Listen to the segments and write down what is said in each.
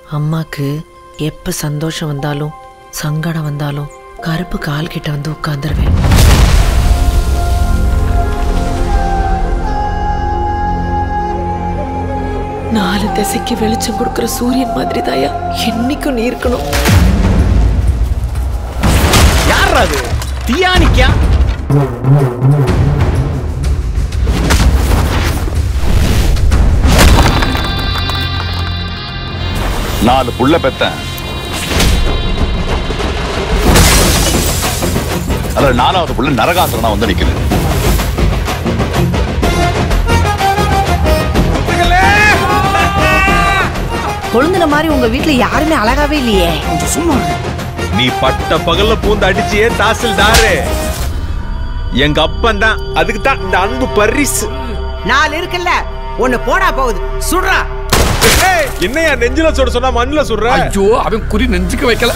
அம்மாக்கு எப்ப சந்தோஷம் வந்தாலும் சங்கடம் வந்தாலும் கருப்பு கால் கிட்ட வந்து உட்காந்துருவேன் நாலு திசைக்கு வெளிச்சம் கொடுக்கிற சூரியன் மாதிரி தாயா என்னைக்கும் நீ இருக்கணும் யார் அது தியானிக்கா நாலு புள்ள பெத்தேன் அதுல நாலாவது புள்ள நரகாசுரனா வந்து நிக்குது கொழுந்துன மாதிரி உங்க வீட்ல யாருமே அழகாவே இல்லையே நீ பட்ட பகல்ல பூந்து அடிச்சியே தாசில்தாரு எங்க அப்பன் தான் அதுக்கு தான் இந்த அன்பு பரிசு நாலு இருக்குல்ல ஒண்ணு போடா போகுது சுடுறா ஏய், என்னையா நெஞ்சில சுட சொன்னா மண்ணுல சுடுற ஐயோ அவன் குறி நெஞ்சுக்கு வைக்கல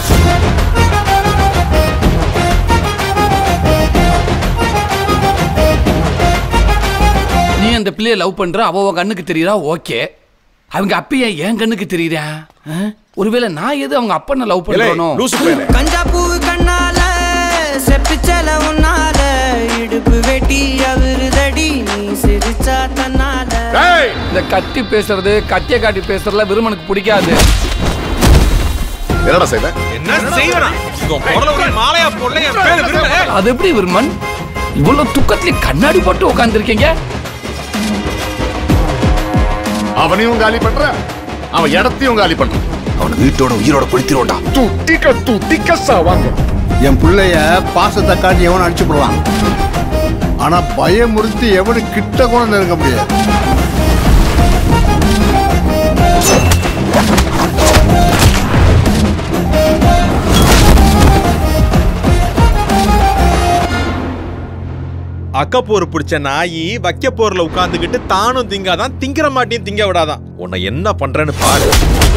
நீ அந்த பிள்ளைய லவ் பண்ற அவ உன் கண்ணுக்கு தெரியுறா ஓகே அவங்க அப்பைய என் கண்ணுக்கு தெரியுறா ஆ? ஒருவேளை நான் எது அவங்க அப்பனை லவ் ஏலே, பண்றனோ லூசு பையலே. கஞ்சா பூவு கண்ணால செப்பிச்சல உன்னால இடுப்பு வெட்டி அவருதடி நீ சிரிச்சா தன்னால ஏய், இந்த கத்தி பேசுறது கத்திய காட்டி பேசுறதுல விருமனுக்கு பிடிக்காது என்னடா செய்வேன் என்ன செய்வனா உங்க குரல ஒரு மாலையா போடல என் பேரு விரும்பல அது எப்படி விருமன் இவ்வளவு துக்கத்துல கண்ணாடி போட்டு உட்காந்துருக்கீங்க அவனையும் காலி பண்ற அவன் இடத்தையும் காலி பண்றான் அவனை வீட்டோட உயிரோட கொளுத்திரோண்டா துட்டிக்க துட்டிக்க சாவாங்க என் பிள்ளைய பாசத்தை காட்டி எவனும் அடிச்சு போடலாம் ஆனா பயமுறுத்தி எவனு கிட்ட கூட நெருங்க முடியாது அக்கப்போர் பிடிச்ச நாயி வைக்க போர்ல உட்காந்துக்கிட்டு தானும் திங்காதான் திங்கிற மாட்டியும் திங்க விடாதான் உன்னை என்ன பண்றேன்னு பாரு